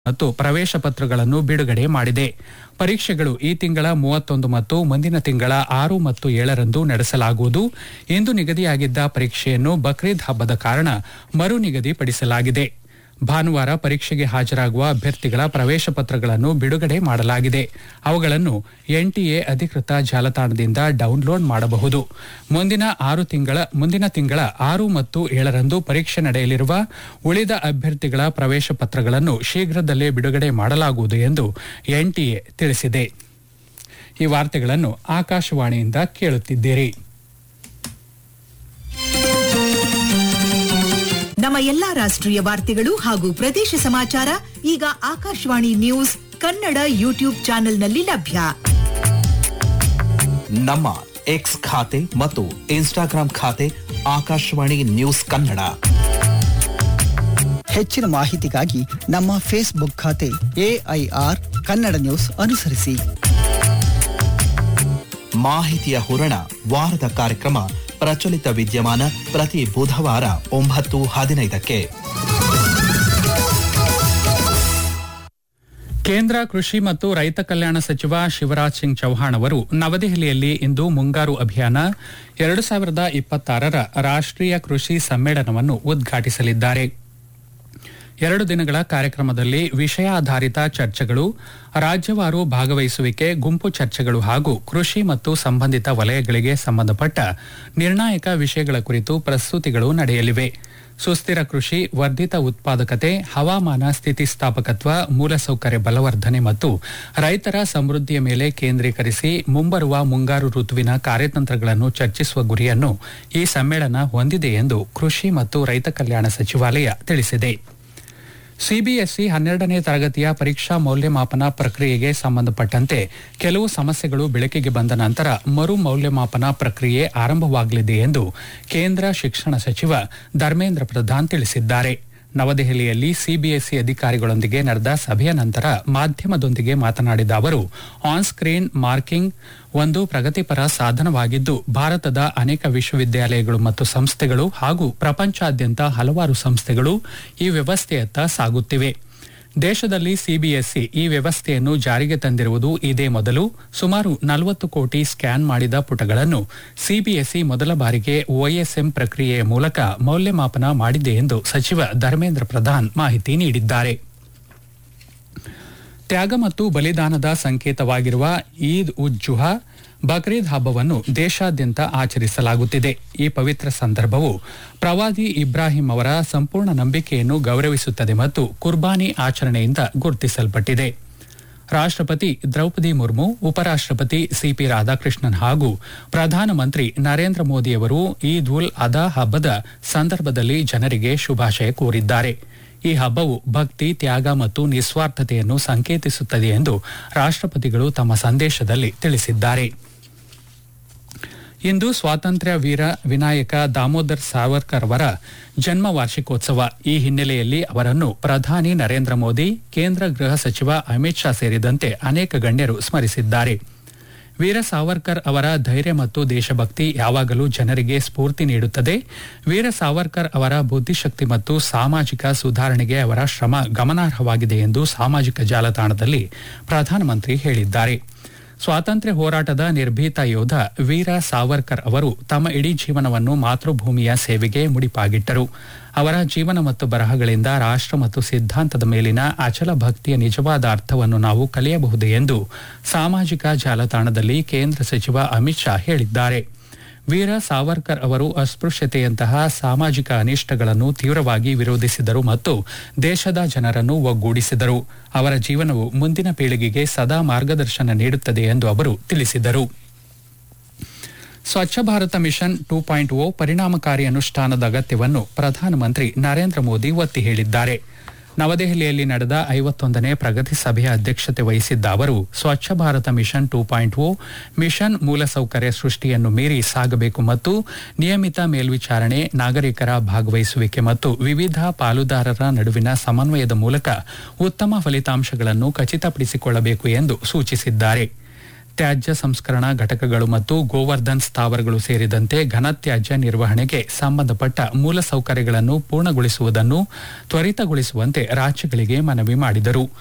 ಮತ್ತು ಪ್ರವೇಶ ಪತ್ರಗಳನ್ನು ಬಿಡುಗಡೆ ಮಾಡಿದೆ ಪರೀಕ್ಷೆಗಳು ಈ ತಿಂಗಳ ಮೂವತ್ತೊಂದು ಮತ್ತು ಮುಂದಿನ ತಿಂಗಳ ಆರು ಮತ್ತು ಏಳರಂದು ನಡೆಸಲಾಗುವುದು ಇಂದು ನಿಗದಿಯಾಗಿದ್ದ ಪರೀಕ್ಷೆಯನ್ನು ಬಕ್ರೀದ್ ಹಬ್ಬದ ಕಾರಣ ಮರು ನಿಗದಿಪಡಿಸಲಾಗಿದೆ ಭಾನುವಾರ ಪರೀಕ್ಷೆಗೆ ಹಾಜರಾಗುವ ಅಭ್ಯರ್ಥಿಗಳ ಪ್ರವೇಶ ಪತ್ರಗಳನ್ನು ಬಿಡುಗಡೆ ಮಾಡಲಾಗಿದೆ ಅವುಗಳನ್ನು ಎನ್ಟಿಎ ಅಧಿಕೃತ ಜಾಲತಾಣದಿಂದ ಡೌನ್ಲೋಡ್ ಮಾಡಬಹುದು ಮುಂದಿನ ಆರು ತಿಂಗಳ ಮುಂದಿನ ತಿಂಗಳ ಆರು ಮತ್ತು ಏಳರಂದು ಪರೀಕ್ಷೆ ನಡೆಯಲಿರುವ ಉಳಿದ ಅಭ್ಯರ್ಥಿಗಳ ಪ್ರವೇಶ ಪತ್ರಗಳನ್ನು ಶೀಘ್ರದಲ್ಲೇ ಬಿಡುಗಡೆ ಮಾಡಲಾಗುವುದು ಎಂದು ಎನ್ಟಿಎ ತಿಳಿಸಿದೆ ಈ ವಾರ್ತೆಗಳನ್ನು ಆಕಾಶವಾಣಿಯಿಂದ ಕೇಳುತ್ತಿದ್ದೀರಿ ನಮ್ಮ ಎಲ್ಲಾ ರಾಷ್ಟ್ರೀಯ ವಾರ್ತೆಗಳು ಹಾಗೂ ಪ್ರದೇಶ ಸಮಾಚಾರ ಈಗ ಆಕಾಶವಾಣಿ ನ್ಯೂಸ್ ಕನ್ನಡ ಯೂಟ್ಯೂಬ್ ಚಾನೆಲ್ನಲ್ಲಿ ಲಭ್ಯ ನಮ್ಮ ಎಕ್ಸ್ ಖಾತೆ ಮತ್ತು ಇನ್ಸ್ಟಾಗ್ರಾಂ ಖಾತೆ ಆಕಾಶವಾಣಿ ನ್ಯೂಸ್ ಕನ್ನಡ ಹೆಚ್ಚಿನ ಮಾಹಿತಿಗಾಗಿ ನಮ್ಮ ಫೇಸ್ಬುಕ್ ಖಾತೆ ಎಐಆರ್ ಕನ್ನಡ ನ್ಯೂಸ್ ಅನುಸರಿಸಿ ಮಾಹಿತಿಯ ಹೂರಣ ವಾರದ ಕಾರ್ಯಕ್ರಮ ಪ್ರಚಲಿತ ವಿದ್ಯಮಾನ ಪ್ರತಿ ಬುಧವಾರ ಒಂಬತ್ತು ಹದಿನೈದಕ್ಕೆ ಕೇಂದ್ರ ಕೃಷಿ ಮತ್ತು ರೈತ ಕಲ್ಯಾಣ ಸಚಿವ ಶಿವರಾಜ್ ಸಿಂಗ್ ಚೌಹಾಣ್ ಅವರು ನವದೆಹಲಿಯಲ್ಲಿ ಇಂದು ಮುಂಗಾರು ಅಭಿಯಾನ ಎರಡು ಸಾವಿರದ ಇಪ್ಪತ್ತಾರರ ರಾಷ್ಟ್ರೀಯ ಕೃಷಿ ಸಮ್ಮೇಳನವನ್ನು ಉದ್ಘಾಟಿಸಲಿದ್ದಾರೆ ಎರಡು ದಿನಗಳ ಕಾರ್ಯಕ್ರಮದಲ್ಲಿ ವಿಷಯಾಧಾರಿತ ಚರ್ಚೆಗಳು ರಾಜ್ಯವಾರು ಭಾಗವಹಿಸುವಿಕೆ ಗುಂಪು ಚರ್ಚೆಗಳು ಹಾಗೂ ಕೃಷಿ ಮತ್ತು ಸಂಬಂಧಿತ ವಲಯಗಳಿಗೆ ಸಂಬಂಧಪಟ್ಟ ನಿರ್ಣಾಯಕ ವಿಷಯಗಳ ಕುರಿತು ಪ್ರಸ್ತುತಿಗಳು ನಡೆಯಲಿವೆ ಸುಸ್ಥಿರ ಕೃಷಿ ವರ್ಧಿತ ಉತ್ಪಾದಕತೆ ಹವಾಮಾನ ಸ್ಥಿತಿಸ್ಥಾಪಕತ್ವ ಮೂಲಸೌಕರ್ಯ ಬಲವರ್ಧನೆ ಮತ್ತು ರೈತರ ಸಮೃದ್ಧಿಯ ಮೇಲೆ ಕೇಂದ್ರೀಕರಿಸಿ ಮುಂಬರುವ ಮುಂಗಾರು ಋತುವಿನ ಕಾರ್ಯತಂತ್ರಗಳನ್ನು ಚರ್ಚಿಸುವ ಗುರಿಯನ್ನು ಈ ಸಮ್ಮೇಳನ ಹೊಂದಿದೆ ಎಂದು ಕೃಷಿ ಮತ್ತು ರೈತ ಕಲ್ಯಾಣ ಸಚಿವಾಲಯ ತಿಳಿಸಿದೆ ಸಿಬಿಎಸ್ಇ ಹನ್ನೆರಡನೇ ತರಗತಿಯ ಪರೀಕ್ಷಾ ಮೌಲ್ಯಮಾಪನ ಪ್ರಕ್ರಿಯೆಗೆ ಸಂಬಂಧಪಟ್ಟಂತೆ ಕೆಲವು ಸಮಸ್ಯೆಗಳು ಬೆಳಕಿಗೆ ಬಂದ ನಂತರ ಮರು ಮೌಲ್ಯಮಾಪನ ಪ್ರಕ್ರಿಯೆ ಆರಂಭವಾಗಲಿದೆ ಎಂದು ಕೇಂದ್ರ ಶಿಕ್ಷಣ ಸಚಿವ ಧರ್ಮೇಂದ್ರ ಪ್ರಧಾನ್ ತಿಳಿಸಿದ್ದಾರೆ ನವದೆಹಲಿಯಲ್ಲಿ ಸಿಬಿಎಸ್ಇ ಅಧಿಕಾರಿಗಳೊಂದಿಗೆ ನಡೆದ ಸಭೆಯ ನಂತರ ಮಾಧ್ಯಮದೊಂದಿಗೆ ಮಾತನಾಡಿದ ಅವರು ಆನ್ ಸ್ಕ್ರೀನ್ ಮಾರ್ಕಿಂಗ್ ಒಂದು ಪ್ರಗತಿಪರ ಸಾಧನವಾಗಿದ್ದು ಭಾರತದ ಅನೇಕ ವಿಶ್ವವಿದ್ಯಾಲಯಗಳು ಮತ್ತು ಸಂಸ್ಥೆಗಳು ಹಾಗೂ ಪ್ರಪಂಚಾದ್ಯಂತ ಹಲವಾರು ಸಂಸ್ಥೆಗಳು ಈ ವ್ಯವಸ್ಥೆಯತ್ತ ಸಾಗುತ್ತಿವೆ ದೇಶದಲ್ಲಿ ಸಿಬಿಎಸ್ಇ ಈ ವ್ಯವಸ್ಥೆಯನ್ನು ಜಾರಿಗೆ ತಂದಿರುವುದು ಇದೇ ಮೊದಲು ಸುಮಾರು ನಲವತ್ತು ಕೋಟಿ ಸ್ಕ್ಯಾನ್ ಮಾಡಿದ ಪುಟಗಳನ್ನು ಸಿಬಿಎಸ್ಇ ಮೊದಲ ಬಾರಿಗೆ ಒಎಸ್ಎಂ ಪ್ರಕ್ರಿಯೆಯ ಮೂಲಕ ಮೌಲ್ಯಮಾಪನ ಮಾಡಿದೆ ಎಂದು ಸಚಿವ ಧರ್ಮೇಂದ್ರ ಪ್ರಧಾನ್ ಮಾಹಿತಿ ನೀಡಿದ್ದಾರೆ ತ್ಯಾಗ ಮತ್ತು ಬಲಿದಾನದ ಸಂಕೇತವಾಗಿರುವ ಈದ್ ಉಜ್ ಜುಹಾ ಬಕ್ರೀದ್ ಹಬ್ಬವನ್ನು ದೇಶಾದ್ಯಂತ ಆಚರಿಸಲಾಗುತ್ತಿದೆ ಈ ಪವಿತ್ರ ಸಂದರ್ಭವು ಪ್ರವಾದಿ ಇಬ್ರಾಹಿಂ ಅವರ ಸಂಪೂರ್ಣ ನಂಬಿಕೆಯನ್ನು ಗೌರವಿಸುತ್ತದೆ ಮತ್ತು ಕುರ್ಬಾನಿ ಆಚರಣೆಯಿಂದ ಗುರುತಿಸಲ್ಪಟ್ಟಿದೆ ರಾಷ್ಟ್ರಪತಿ ದ್ರೌಪದಿ ಮುರ್ಮು ಉಪರಾಷ್ಟ್ರಪತಿ ಸಿಪಿ ರಾಧಾಕೃಷ್ಣನ್ ಹಾಗೂ ಪ್ರಧಾನಮಂತ್ರಿ ನರೇಂದ್ರ ಮೋದಿಯವರು ಈದ್ ಉಲ್ ಅದಾ ಹಬ್ಬದ ಸಂದರ್ಭದಲ್ಲಿ ಜನರಿಗೆ ಶುಭಾಶಯ ಕೋರಿದ್ದಾರೆ ಈ ಹಬ್ಬವು ಭಕ್ತಿ ತ್ಯಾಗ ಮತ್ತು ನಿಸ್ವಾರ್ಥತೆಯನ್ನು ಸಂಕೇತಿಸುತ್ತದೆ ಎಂದು ರಾಷ್ಟ್ರಪತಿಗಳು ತಮ್ಮ ಸಂದೇಶದಲ್ಲಿ ತಿಳಿಸಿದ್ದಾರೆ ಇಂದು ಸ್ವಾತಂತ್ರ್ಯ ವೀರ ವಿನಾಯಕ ದಾಮೋದರ್ ಸಾವರ್ಕರ್ ಅವರ ಜನ್ಮ ವಾರ್ಷಿಕೋತ್ಸವ ಈ ಹಿನ್ನೆಲೆಯಲ್ಲಿ ಅವರನ್ನು ಪ್ರಧಾನಿ ನರೇಂದ್ರ ಮೋದಿ ಕೇಂದ್ರ ಗೃಹ ಸಚಿವ ಅಮಿತ್ ಶಾ ಸೇರಿದಂತೆ ಅನೇಕ ಗಣ್ಯರು ಸ್ಮರಿಸಿದ್ದಾರೆ ವೀರ ಸಾವರ್ಕರ್ ಅವರ ಧೈರ್ಯ ಮತ್ತು ದೇಶಭಕ್ತಿ ಯಾವಾಗಲೂ ಜನರಿಗೆ ಸ್ಫೂರ್ತಿ ನೀಡುತ್ತದೆ ವೀರ ಸಾವರ್ಕರ್ ಅವರ ಬುದ್ಧಿಶಕ್ತಿ ಮತ್ತು ಸಾಮಾಜಿಕ ಸುಧಾರಣೆಗೆ ಅವರ ಶ್ರಮ ಗಮನಾರ್ಹವಾಗಿದೆ ಎಂದು ಸಾಮಾಜಿಕ ಜಾಲತಾಣದಲ್ಲಿ ಪ್ರಧಾನಮಂತ್ರಿ ಹೇಳಿದ್ದಾರೆ ಸ್ವಾತಂತ್ರ್ಯ ಹೋರಾಟದ ನಿರ್ಭೀತ ಯೋಧ ವೀರ ಸಾವರ್ಕರ್ ಅವರು ತಮ್ಮ ಇಡೀ ಜೀವನವನ್ನು ಮಾತೃಭೂಮಿಯ ಸೇವೆಗೆ ಮುಡಿಪಾಗಿಟ್ಟರು ಅವರ ಜೀವನ ಮತ್ತು ಬರಹಗಳಿಂದ ರಾಷ್ಟ್ರ ಮತ್ತು ಸಿದ್ಧಾಂತದ ಮೇಲಿನ ಅಚಲ ಭಕ್ತಿಯ ನಿಜವಾದ ಅರ್ಥವನ್ನು ನಾವು ಕಲಿಯಬಹುದು ಎಂದು ಸಾಮಾಜಿಕ ಜಾಲತಾಣದಲ್ಲಿ ಕೇಂದ್ರ ಸಚಿವ ಅಮಿತ್ ಶಾ ಹೇಳಿದ್ದಾರೆ ವೀರ ಸಾವರ್ಕರ್ ಅವರು ಅಸ್ಪೃಶ್ಯತೆಯಂತಹ ಸಾಮಾಜಿಕ ಅನಿಷ್ಟಗಳನ್ನು ತೀವ್ರವಾಗಿ ವಿರೋಧಿಸಿದರು ಮತ್ತು ದೇಶದ ಜನರನ್ನು ಒಗ್ಗೂಡಿಸಿದರು ಅವರ ಜೀವನವು ಮುಂದಿನ ಪೀಳಿಗೆಗೆ ಸದಾ ಮಾರ್ಗದರ್ಶನ ನೀಡುತ್ತದೆ ಎಂದು ಅವರು ತಿಳಿಸಿದರು Swachh Bharat mission two point O ಪರಿಣಾಮಕಾರಿ ಅನುಷ್ಠಾನದ ಅಗತ್ಯವನ್ನು ಪ್ರಧಾನಮಂತ್ರಿ ನರೇಂದ್ರ ಮೋದಿ ಒತ್ತಿ ಹೇಳಿದ್ದಾರೆ ನವದೆಹಲಿಯಲ್ಲಿ ನಡೆದ ಐವತ್ತೊಂದನೇ ಪ್ರಗತಿ ಸಭೆಯ ಅಧ್ಯಕ್ಷತೆ ವಹಿಸಿದ್ದ ಅವರು Swachh Bharat mission two point O mission ಮೂಲಸೌಕರ್ಯ ಸೃಷ್ಟಿಯನ್ನು ಮೀರಿ ಸಾಗಬೇಕು ಮತ್ತು ನಿಯಮಿತ ಮೇಲ್ವಿಚಾರಣೆ ನಾಗರಿಕರ ಭಾಗವಹಿಸುವಿಕೆ ಮತ್ತು ವಿವಿಧ ಪಾಲುದಾರರ ನಡುವಿನ ಸಮನ್ವಯದ ಮೂಲಕ ಉತ್ತಮ ಫಲಿತಾಂಶಗಳನ್ನು ಖಚಿತಪಡಿಸಿಕೊಳ್ಳಬೇಕು ಎಂದು ಸೂಚಿಸಿದ್ದಾರೆ ತ್ಯಾಜ್ಯ ಸಂಸ್ಕರಣಾ ಘಟಕಗಳು ಮತ್ತು ಗೋವರ್ಧನ್ ಸ್ಥಾವರಗಳು ಸೇರಿದಂತೆ ಘನತ್ಯಾಜ್ಯ ನಿರ್ವಹಣೆಗೆ ಸಂಬಂಧಪಟ್ಟ ಮೂಲಸೌಕರ್ಯಗಳನ್ನು ಪೂರ್ಣಗೊಳಿಸುವುದನ್ನು ತ್ವರಿತಗೊಳಿಸುವಂತೆ ರಾಜ್ಯಗಳಿಗೆ ಮನವಿ ಮಾಡಿದರು